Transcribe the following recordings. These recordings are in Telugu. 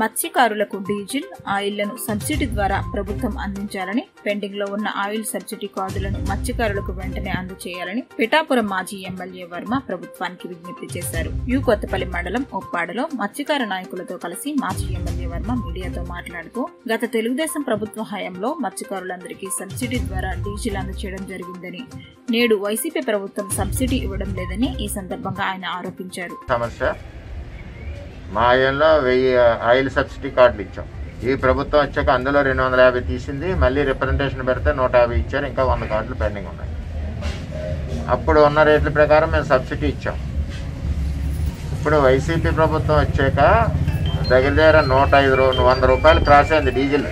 మత్స్యకారులకు డీజిల్ ఆయిల్లను సబ్సిడీ ద్వారా ప్రభుత్వం అందించాలని పెండింగ్ లో ఉన్న ఆయిల్ సబ్సిడీ కార్డులను మత్స్యకారులకు వెంటనే అందజేయాలని పిఠాపురం మాజీ ఎమ్మెల్యే వర్మ ప్రభుత్వానికి విజ్ఞప్తి చేశారు యు కొత్తపల్లి మండలం ఒప్పాడలో మత్స్యకార నాయకులతో కలిసి మాజీ ఎమ్మెల్యే వర్మ మీడియాతో మాట్లాడుతూ గత తెలుగుదేశం ప్రభుత్వ హయాంలో మత్స్యకారులందరికీ సబ్సిడీ ద్వారా డీజిల్ అందజేయడం జరిగిందని నేడు వైసీపీ ప్రభుత్వం సబ్సిడీ ఇవ్వడం లేదని ఈ సందర్భంగా ఆయన ఆరోపించారు సమస్య మా ఆయంలో వెయ్యి ఆయిల్ సబ్సిడీ కార్డులు ఇచ్చాం ఈ ప్రభుత్వం వచ్చాక అందులో రెండు వందల యాభై తీసింది మళ్ళీ రిప్రజెంటేషన్ పెడితే నూట యాభై ఇచ్చారు ఇంకా వంద కార్డులు పెండింగ్ ఉన్నాయి అప్పుడు ఉన్న రేట్ల ప్రకారం మేము సబ్సిడీ ఇచ్చాం ఇప్పుడు వైసీపీ ప్రభుత్వం వచ్చాక దగ్గర దగ్గర నూట ఐదు రూ వంద రూపాయలు క్రాస్ అయింది డీజిల్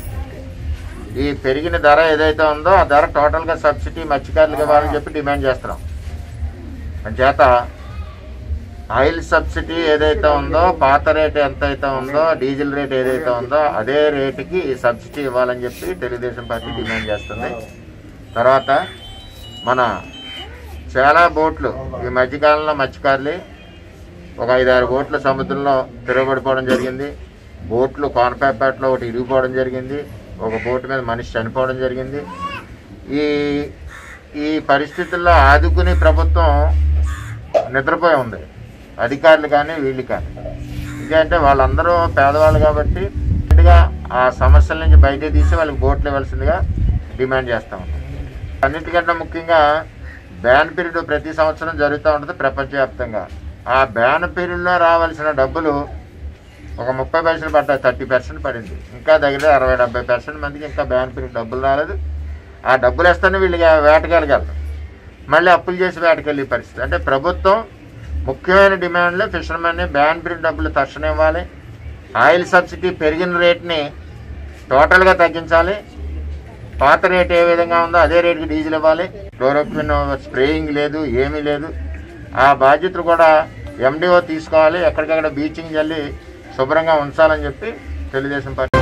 ఈ పెరిగిన ధర ఏదైతే ఉందో ఆ ధర టోటల్గా సబ్సిడీ మత్స్యకారులకు ఇవ్వాలని చెప్పి డిమాండ్ చేస్తున్నాం చేత ఆయిల్ సబ్సిడీ ఏదైతే ఉందో పాత రేట్ ఎంత అయితే ఉందో డీజిల్ రేట్ ఏదైతే ఉందో అదే రేటుకి ఈ సబ్సిడీ ఇవ్వాలని చెప్పి తెలుగుదేశం పార్టీ డిమాండ్ చేస్తుంది తర్వాత మన చాలా బోట్లు ఈ మధ్యకాలంలో మత్స్యకారులు ఒక ఐదారు బోట్లు సముద్రంలో తిరగబడిపోవడం జరిగింది బోట్లు కోనపేపేటలో ఒకటి ఇరిగిపోవడం జరిగింది ఒక బోటు మీద మనిషి చనిపోవడం జరిగింది ఈ ఈ పరిస్థితుల్లో ఆదుకుని ప్రభుత్వం నిద్రపోయి ఉంది అధికారులు కానీ వీళ్ళు కానీ ఎందుకంటే వాళ్ళందరూ పేదవాళ్ళు కాబట్టి ఇటుగా ఆ సమస్యల నుంచి బయట తీసి వాళ్ళకి బోట్లు ఇవ్వాల్సిందిగా డిమాండ్ చేస్తూ ఉన్నాం అన్నిటికంటే ముఖ్యంగా బ్యాన్ పీరియడ్ ప్రతి సంవత్సరం జరుగుతూ ఉంటుంది ప్రపంచవ్యాప్తంగా ఆ బ్యాన్ పీరియడ్లో రావాల్సిన డబ్బులు ఒక ముప్పై పైసలు పడ్డాయి థర్టీ పర్సెంట్ పడింది ఇంకా దగ్గర అరవై డెబ్బై పర్సెంట్ మందికి ఇంకా బ్యాన్ పీరియడ్ డబ్బులు రాలేదు ఆ డబ్బులు వేస్తేనే వీళ్ళకి వేటకెళ్ళగలరు మళ్ళీ అప్పులు చేసి వేటకెళ్ళే పరిస్థితి అంటే ప్రభుత్వం ముఖ్యమైన డిమాండ్లు ఫిషర్మెన్ని బ్యాన్ పీరియడ్ డబ్బులు తక్షణం ఇవ్వాలి ఆయిల్ సబ్సిడీ పెరిగిన రేట్ని టోటల్గా తగ్గించాలి పాత రేట్ ఏ విధంగా ఉందో అదే రేటుకి డీజిల్ ఇవ్వాలి క్లోరోక్విన్ స్ప్రేయింగ్ లేదు ఏమీ లేదు ఆ బాధ్యతలు కూడా ఎండిఓ తీసుకోవాలి ఎక్కడికక్కడ బీచింగ్ చల్లి శుభ్రంగా ఉంచాలని చెప్పి తెలుగుదేశం పార్టీ